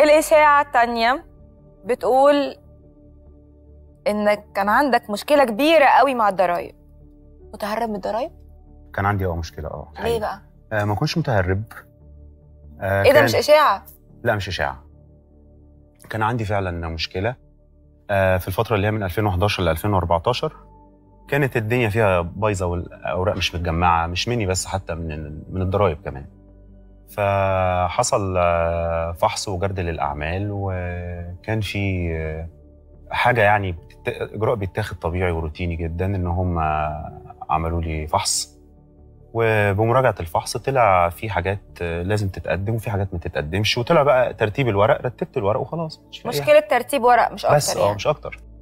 الاشاعه الثانيه بتقول انك كان عندك مشكله كبيره قوي مع الضرايب متهرب من الضرايب كان عندي اه مشكله اه ليه حقيقي. بقى آه ما كنتش متهرب آه ايه ده كان- مش اشاعه لا مش اشاعه كان عندي فعلا مشكله آه في الفتره اللي هي من 2011 ل 2014 كانت الدنيا فيها بايظه والاوراق مش متجمعه مش مني بس حتى من من الضرايب كمان فحصل آه، فحص وجرد للاعمال وكان في آه، حاجه يعني بتت- اجراء بيتاخد طبيعي وروتيني جدا ان هم عملوا لي فحص وبمراجعه الفحص طلع في حاجات آه، لازم تتقدم وفي حاجات ما تتقدمش وطلع بقى ترتيب الورق رتبت الورق وخلاص مش في أي مشكله ترتيب ورق مش حاجة. اكتر بس اه يعني مش اكتر